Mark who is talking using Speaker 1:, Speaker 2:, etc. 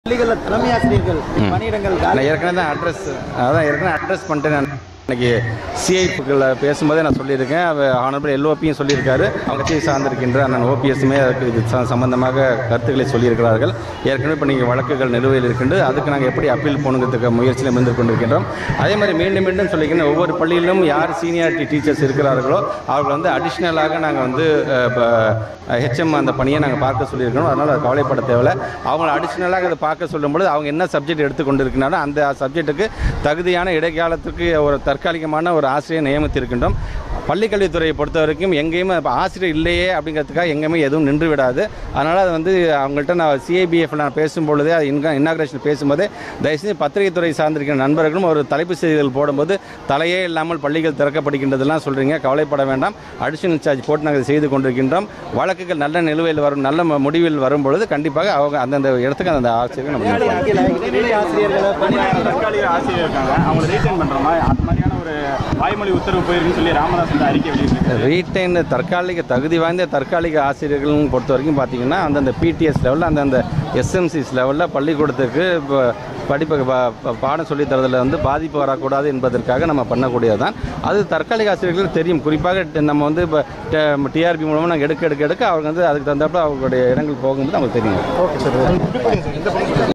Speaker 1: பள்ளிகளில் தலைமை ஆசிரியர்கள் பணியிடங்கள்
Speaker 2: நான் ஏற்கனவே தான் அட்ரஸ் அதான் ஏற்கனவே அட்ரஸ் பண்ணிட்டேன் நான் இன்னைக்கு சிஐப்புகளில் பேசும்போதே நான் சொல்லியிருக்கேன் ஆனரபிள் எல்ஓபியும் சொல்லியிருக்காரு அவங்க கட்சியை சார்ந்திருக்கின்ற அண்ணன் ஓபிஎஸ்மே அதுக்கு இது ச- சம்பந்தமாக கருத்துக்களை சொல்லியிருக்கிறார்கள் ஏற்கனவே இப்போ நீங்கள் வழக்குகள் நிலுவையில் இருக்கின்றது அதுக்கு நாங்கள் எப்படி அப்பீல் போகணுங்கிறதுக்கு முயற்சியில் இருந்து கொண்டிருக்கின்றோம் அதே மாதிரி மீண்டும் மீண்டும் சொல்லிக்கிறேன் ஒவ்வொரு பள்ளியிலும் யார் சீனியாரிட்டி டீச்சர்ஸ் இருக்கிறார்களோ அவர்கள் வந்து அடிஷ்னலாக நாங்கள் வந்து ஹெச்எம் அந்த பணியை நாங்கள் பார்க்க சொல்லியிருக்கிறோம் அதனால் அது கவலைப்பட தேவையில்ல அவங்கள அடிஷ்னலாக அதை பார்க்க சொல்லும்பொழுது அவங்க என்ன சப்ஜெக்ட் எடுத்து கொண்டிருக்கிறாரோ அந்த சப்ஜெக்ட்டுக்கு தகுதியான இடைக்காலத்துக்கு ஒரு தற்காலிகமான ஒரு ஆசிரியர் நியமித்திருக்கின்றோம் பள்ளிக்கல்வித்துறையை பொறுத்த வரைக்கும் எங்கேயுமே இப்போ ஆசிரியர் இல்லையே அப்படிங்கிறதுக்காக எங்கேயுமே எதுவும் நின்று விடாது அதனால் அது வந்து அவங்கள்ட்ட நான் சிஐபிஎஃப் நான் பேசும்பொழுதே அது இன்கா இன்னாகிரேஷன் பேசும்போதே தயவுசெய்து பத்திரிகை துறை சார்ந்திருக்கிற நண்பர்களும் ஒரு தலைப்பு செய்திகள் போடும்போது தலையே இல்லாமல் பள்ளிகள் திறக்கப்படுகின்றதெல்லாம் சொல்கிறீங்க கவலைப்பட வேண்டாம் அடிஷனல் சார்ஜ் போட்டு நாங்கள் செய்து கொண்டிருக்கின்றோம் வழக்குகள் நல்ல நிலுவையில் வரும் நல்ல ம- முடிவில் வரும்பொழுது கண்டிப்பாக அவங்க அந்தந்த இடத்துக்கு அந்த ஆசிரியர்கள் நம்ம
Speaker 1: இடைநிலை ஆசிரியர்களை பணியாளர்கள்
Speaker 3: தற்காலிக ஆசிரியர் இருக்காங்க அவங்களை ரீட்டைன் பண்ற மாதிரி அந்த மாதிரியான ஒரு வாய்மொழி உத்தரவு போயிருக்குன்னு சொல்லி ராமதாஸ் வந்து அறிக்கை வெளியிட்டிருக்காரு
Speaker 2: ரீட்டைன் தற்காலிக தகுதி வாய்ந்த தற்காலிக ஆசிரியர்கள் பொறுத்த வரைக்கும் பார்த்தீங்கன்னா அந்தந்த பிடிஎஸ் லெவலில் அந்தந்த எஸ்எம்சிஸ் லெவலில் பள்ளிக்கூடத்துக்கு இப்போ படிப்பு பா- பா- பாடம் சொல்லித் தரதில் வந்து பாதிப்பு வரக்கூடாது என்பதற்காக நம்ம பண்ணக்கூடியது தான் அது தற்காலிக ஆசிரியர்களுக்கு தெரியும் குறிப்பாக ட- நம்ம வந்து இப்போ டிஆர்பி மூலமாக நாங்கள் எடுக்க எடுக்க எடுக்க அவங்க வந்து அதுக்கு தகுந்தாப்புல அவங்களுடைய இடங்கள் போகும்போது அவங்களுக்கு தெரியும்